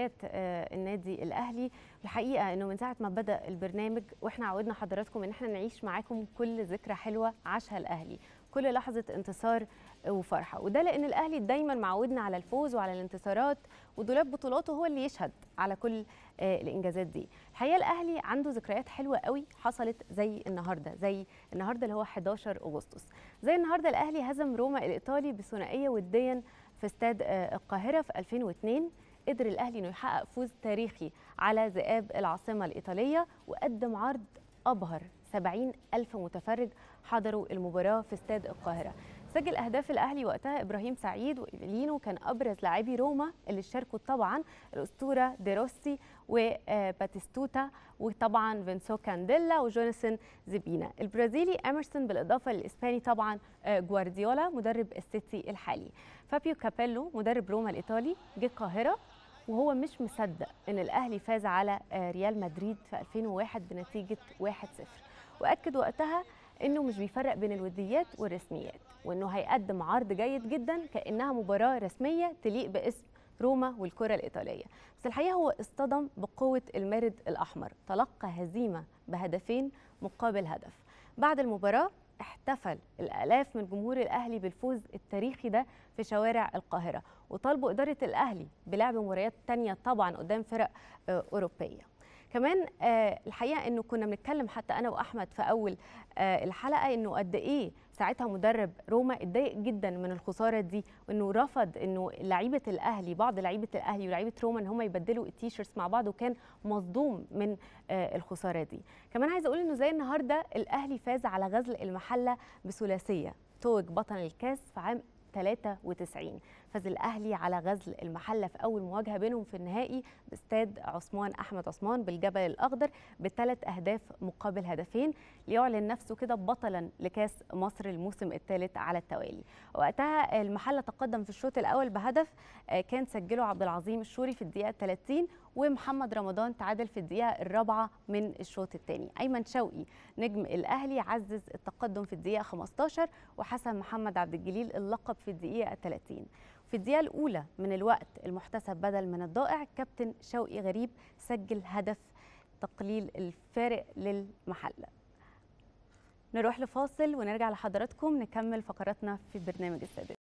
ذكريات آه، النادي الاهلي الحقيقه انه من ساعه ما بدا البرنامج واحنا عودنا حضراتكم ان احنا نعيش معاكم كل ذكرى حلوه عاشها الاهلي كل لحظه انتصار وفرحه وده لان الاهلي دايما معودنا على الفوز وعلى الانتصارات ودولاب بطولاته هو اللي يشهد على كل آه، الانجازات دي الحقيقه الاهلي عنده ذكريات حلوه قوي حصلت زي النهارده زي النهارده اللي هو 11 اغسطس زي النهارده الاهلي هزم روما الايطالي بثنائيه وديا في استاد آه، القاهره في 2002 قدر الاهلي انه يحقق فوز تاريخي على ذئاب العاصمه الايطاليه وقدم عرض ابهر 70 ألف متفرج حضروا المباراة في استاد القاهرة سجل أهداف الأهلي وقتها إبراهيم سعيد وإيفلينو كان أبرز لاعبي روما اللي شاركوا طبعا الأسطورة ديروسي وباتيستوتا وطبعا فينسو كانديلا وجوناثان زيبينا البرازيلي أميرسون بالإضافة للإسباني طبعا آه، جوارديولا مدرب السيتي الحالي فابيو كابيلو مدرب روما الإيطالي جه القاهرة وهو مش مصدق ان الاهلي فاز على آه، ريال مدريد في 2001 بنتيجه 1-0 واكد وقتها انه مش بيفرق بين الوديات والرسميات وانه هيقدم عرض جيد جدا كانها مباراه رسميه تليق باسم روما والكره الايطاليه بس الحقيقه هو اصطدم بقوه المارد الاحمر تلقى هزيمه بهدفين مقابل هدف بعد المباراه احتفل الالاف من جمهور الاهلي بالفوز التاريخي ده في شوارع القاهره وطالبوا اداره الاهلي بلعب مباريات تانية طبعا قدام فرق آه، اوروبيه كمان آه، الحقيقه انه كنا بنتكلم حتى انا واحمد في اول آه، الحلقه انه قد ايه ساعتها مدرب روما اتضايق جدا من الخساره دي وانه رفض انه لعيبه الاهلي بعض لعيبه الاهلي ولعيبه روما ان هم يبدلوا التيشيرتس مع بعض وكان مصدوم من آه، الخساره دي كمان عايزه اقول انه زي النهارده الاهلي فاز على غزل المحله بثلاثيه توج بطل الكاس في عام 93 فاز الاهلي على غزل المحله في اول مواجهه بينهم في النهائي باستاد عثمان احمد عثمان بالجبل الاخضر بثلاث اهداف مقابل هدفين ليعلن نفسه كده بطلا لكاس مصر الموسم الثالث على التوالي وقتها المحله تقدم في الشوط الاول بهدف آه، كان سجله عبد العظيم الشوري في الدقيقه 30 ومحمد رمضان تعادل في الدقيقه الرابعه من الشوط الثاني ايمن شوقي نجم الاهلي عزز التقدم في الدقيقه 15 وحسن محمد عبد الجليل اللقب في الدقيقه 30 في الدقيقة الأولى من الوقت المحتسب بدل من الضائع كابتن شوقي غريب سجل هدف تقليل الفارق للمحلة نروح لفاصل ونرجع لحضراتكم نكمل فقراتنا في برنامج السادس